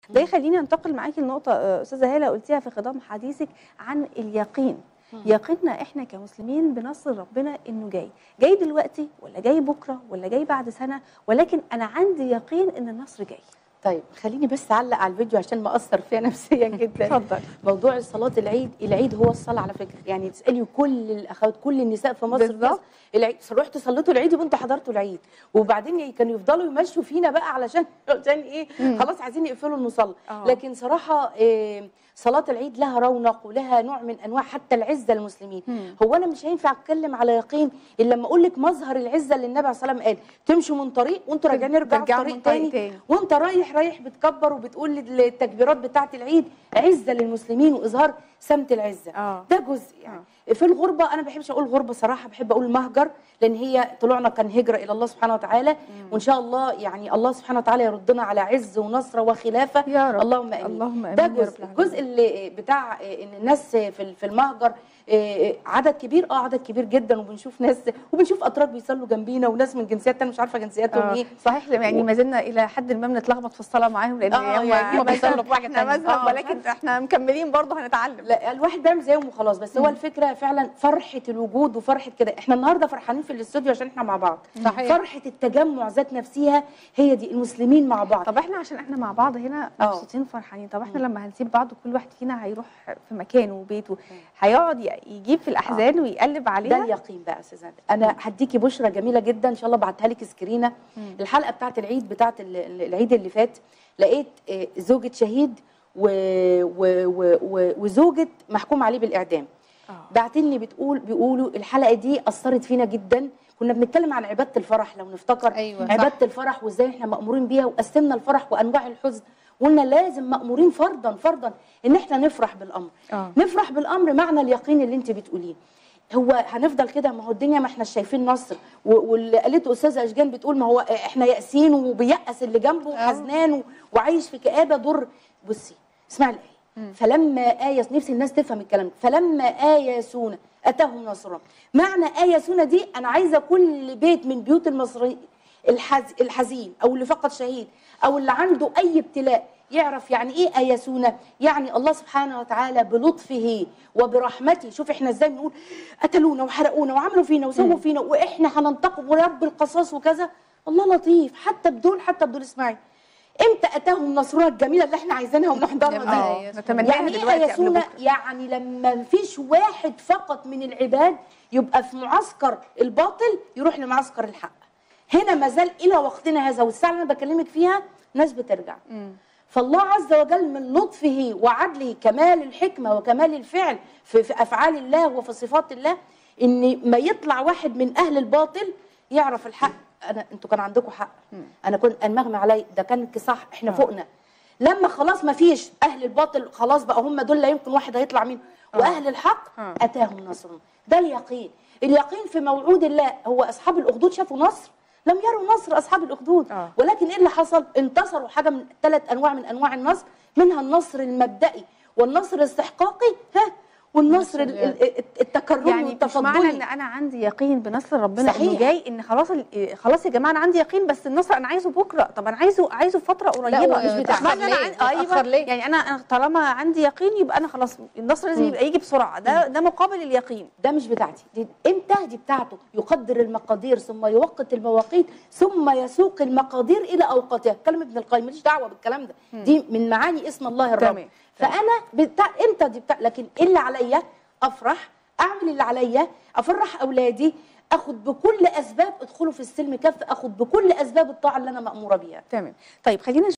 ده يخليني انتقل معاكي لنقطه آه، استاذه هاله قلتيها في خضم حديثك عن اليقين يقيننا احنا كمسلمين بنصر ربنا انه جاي جاي دلوقتي ولا جاي بكره ولا جاي بعد سنه ولكن انا عندي يقين ان النصر جاي طيب خليني بس اعلق على الفيديو عشان ما اثر فيها نفسيا جدا اتفضل موضوع صلاه العيد العيد هو الصلاه على فكره يعني تسالي كل الاخوات كل النساء في مصر بالظبط. العيد رحتوا صليتوا العيد يبقوا انتوا حضرتوا العيد وبعدين كانوا يفضلوا يمشوا فينا بقى علشان عشان ايه خلاص عايزين يقفلوا المصلى آه. لكن صراحه إيه صلاه العيد لها رونق ولها نوع من انواع حتى العزه للمسلمين مم. هو انا مش هينفع اتكلم على يقين الا لما اقول لك مظهر العزه اللي النبي عليه الصلاه والسلام قال تمشوا من طريق وانتوا راجعين ارجعوا في ترجعوا طريق من طريق تاني تاني. وانت رايح رايح بتكبر وبتقول التكبيرات بتاعه العيد عزه للمسلمين واظهار سمت العزه آه. ده جزء يعني في الغربه انا ما بحبش اقول غربه صراحه بحب اقول مهجر لان هي طلوعنا كان هجره الى الله سبحانه وتعالى وان شاء الله يعني الله سبحانه وتعالى يردنا على عز ونصره وخلافه يا رب. اللهم امين اللهم آمين ده يا رب جزء العالمين. الجزء اللي بتاع ان الناس في في المهجر إيه، عدد كبير اه عدد كبير جدا وبنشوف ناس وبنشوف اتراك بيصلوا جنبينا وناس من جنسيات انا مش عارفه جنسياتهم آه، ايه صحيح يعني ما زلنا الى حد ما بنتلخبط في الصلاه معاهم لان آه، هم يعني هم بيصلوا مذهب بحاجة واحنا تانية. مذهب آه، ولكن احنا مكملين برضه هنتعلم لا الواحد بيعمل زيهم وخلاص بس هو الفكره فعلا فرحه الوجود وفرحه كده احنا النهارده فرحانين في الاستوديو عشان احنا مع بعض صحيح. فرحه التجمع ذات نفسها هي دي المسلمين مع بعض طب احنا عشان احنا مع بعض هنا آه. مبسوطين فرحانين طب احنا لما هنسيب بعض كل واحد فينا هيروح في مكانه وبيته هيقعد ي- يجيب في الاحزان ويقلب ده عليها اليقين بقى يا استاذ عادل. انا هديكي بشرى جميله جدا ان شاء الله بعتها لك سكرينه الحلقه بتاعت العيد بتاعت ال- ال- العيد اللي فات لقيت آه، زوجة شهيد و... و... و... و... وزوجة محكوم عليه بالاعدام آه. بعتين لي بتقول بيقولوا الحلقه دي اثرت فينا جدا كنا بنتكلم عن عباده الفرح لو نفتكر أيوة، صح. عباده الفرح وازاي احنا مامورين بيها وقسمنا الفرح وانواع الحزن قلنا لازم مامورين فرضا فرضا ان احنا نفرح بالامر آه. نفرح بالامر معنى اليقين اللي انت بتقوليه هو هنفضل كده ما هو الدنيا ما احنا شايفين نصر و- واللي قالته استاذه اشجان بتقول ما هو احنا يائسين وبيأس اللي جنبه وحزنان و- وعايش في كآبه ضر بصي اسمعي الايه فلما آيس نفسي الناس تفهم الكلام ده فلما آيسونا أتاهم نصرا معنى آيسونا دي أنا عايزة كل بيت من بيوت المصري الحز... الحزين أو اللي فقد شهيد أو اللي عنده أي ابتلاء يعرف يعني ايه ايسونا يعني الله سبحانه وتعالى بلطفه وبرحمته شوف احنا ازاي بنقول قتلونا وحرقونا وعملوا فينا وسووا فينا واحنا هننتقم ورب القصاص وكذا الله لطيف حتى بدول حتى بدول اسمعي امتى اتاهم نصرنا الجميله اللي احنا عايزينها وبنحضرها دي اه نتمناها يعني ايه دلوقتي قبل ايسونا بكره يعني لما مفيش واحد فقط من العباد يبقى في معسكر الباطل يروح لمعسكر الحق هنا ما زال الى وقتنا هذا والساعه اللي انا بكلمك فيها ناس بترجع فالله عز وجل من لطفه وعدله كمال الحكمه وكمال الفعل في, في افعال الله وفي صفات الله ان ما يطلع واحد من اهل الباطل يعرف الحق انا انتوا كان عندكم حق انا كنت أنا مغمى علي ده كان صح احنا فوقنا لما خلاص ما فيش اهل الباطل خلاص بقى هم دول لا يمكن واحد هيطلع منهم واهل الحق آه. اتاهم نصرهم ده اليقين اليقين في موعود الله هو اصحاب الاخدود شافوا نصر لم يروا نصر اصحاب الاخدود آه. ولكن ايه اللي حصل انتصروا حاجه من ثلاث انواع من انواع النصر منها النصر المبدئي والنصر الاستحقاقي ها والنصر ال- ال- التكرمي يعني مش معنى ان والتفضلي انا عندي يقين بنصر ربنا صحيح. انه جاي ان خلاص ال- خلاص يا جماعه انا عندي يقين بس النصر انا عايزه بكره طب انا عايزه عايزه في فتره قريبه هو مش يتأخر معنى انا ليه؟ عن... يتأخر ايوه ليه؟ يعني انا أنا طالما عندي يقين يبقى انا خلاص النصر لازم يبقى يجي بسرعه ده ده مقابل اليقين ده مش بتاعتي دي امتى دي بتاعته يقدر المقادير ثم يوقت المواقيت ثم يسوق المقادير الى اوقاتها كلام ابن القيم ماليش دعوه بالكلام ده دي من معاني اسم الله الرب تمام. فانا بتاع امتى دي بتاع لكن إيه اللي عليا افرح اعمل اللي عليا افرح اولادي اخد بكل اسباب ادخلوا في السلم كف اخد بكل اسباب الطاعه اللي انا ماموره بيها تمام طيب خلينا